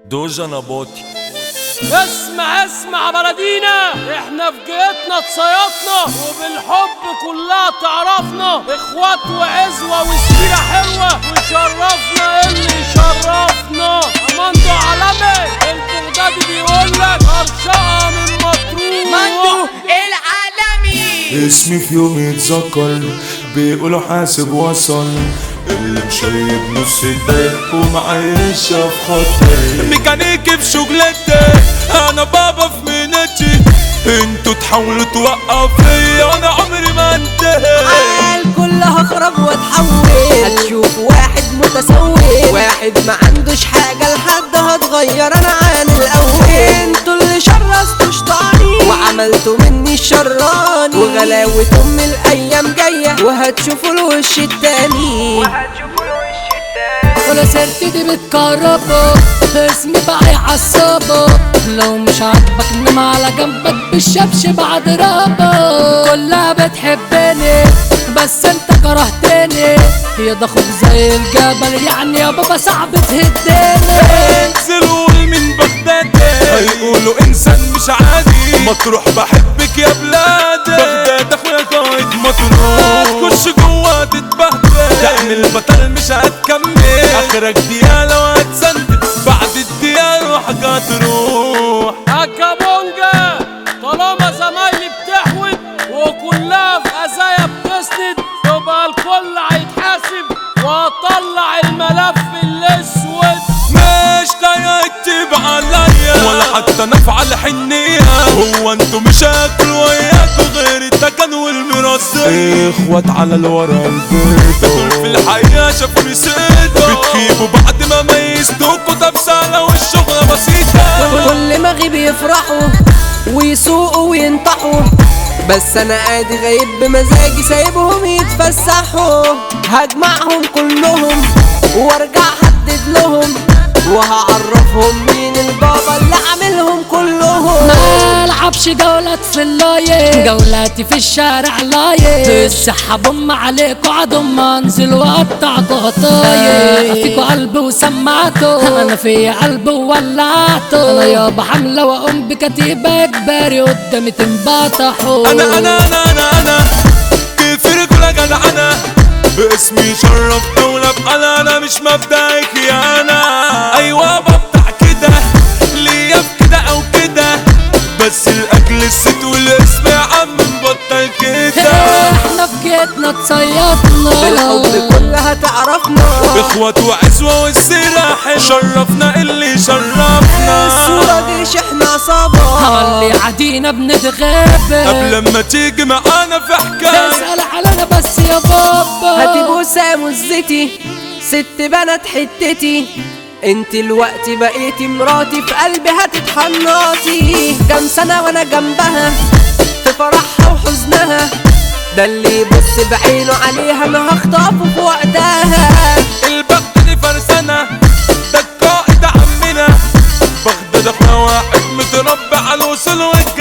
دوجا نباطي اسمع اسمع بلدينا احنا في جيتنا اتصيطنا وبالحب كلها تعرفنا اخوات وعزوة وسيرة حلوة وشرفنا اللي يشرفنا اماندو عالمي البغدادي بيقولك هرشقة من مطروح مندو العالمي اسمي في يوم يتذكر بيقولوا حاسب وصل اللي مشيب نص الدق ومعيشة في خطر ميكانيكي في شغلتي انا بابا في مهنتي انتوا تحاولوا توقف فيا انا عمري ما انتهي عال كلها خرب واتحول هتشوف واحد متسول واحد ما عندوش حاجة لحد هتغير انا عن الاول انتوا اللي شرستوا شطاني وعملتوا مني الشراني وغلاوة ام الايام جاية وهتشوفوا الوش التاني ولا سيرتي دي بتكربه اسمي بقى يعصبه لو مش عاجبك انما على جنبك بالشبشب عضربه كلها بتحبني بس انت كرهتني يا ده خوف زي الجبل يعني يا بابا صعب تهدني انزل قول من بغداد هيقولوا انسان مش عادي مطروح بحبك يا بلادي بغداد اخويا قايد مطروح تخش جوا تتبهدل تعمل بطل مش هتكمل اخرك ديالة وهتسندل بعد الديالة وحاجة تروح اكابونجا طالما زمايلي بتحود وكلها في ازايا بتسند يبقى الكل هيتحاسب واطلع الملف الاسود مش تكتب عليا ولا حتى نفعل حنية هو انتوا مش هاكلوا وياكوا غير التكن والمرصية اخوات على الورا البيت دول في الحقيقة شافوني سيدة بتخيبوا بعد ما ميزتوكوا تبسالة والشغلة بسيطة كل ما غيب يفرحوا ويسوقوا وينطحوا بس انا قاعد غايب بمزاجي سايبهم يتفسحوا هجمعهم كلهم وارجع احدد لهم وهعرفهم مين البابا اللي عاملهم كلهم ما العبش جولات في اللايق جولاتي في الشارع لايق تسحب ام عليكوا عضم انزل واقطع قطايق فيكوا قلب وسمعته انا في قلب وولعته انا يابا حمله واقوم بكتيبه اجباري قدامي تنبطحوا انا انا انا انا انا كيف رجل جدعنا باسمي شرف دولة بقى انا مش مبدأك يا انا ايوه ببدع كده ليا في كده او كده بس الاكل الست والاسم يا عم نبطل كده احنا في جيتنا اتصيطنا بالحب كلها تعرفنا اخوات وعزوة والسيرة حلو شرفنا اللي شرفنا الصورة دي شحنة عصابة اللي عدينا بنتغابى قبل ما تيجي معانا في حكاية اسأل علينا بس يا بابا هاتي بوسة مزتي ست بنات حتتي انت الوقت بقيتي مراتي في قلبي هتتحنطي كام سنة وانا جنبها في فرحها وحزنها ده اللي يبص بعينه عليها انا هخطفه في وقتها البخت دي فرسانة ده القائد عمنا بغداد اخويا واحد متربع على الوصول والجنة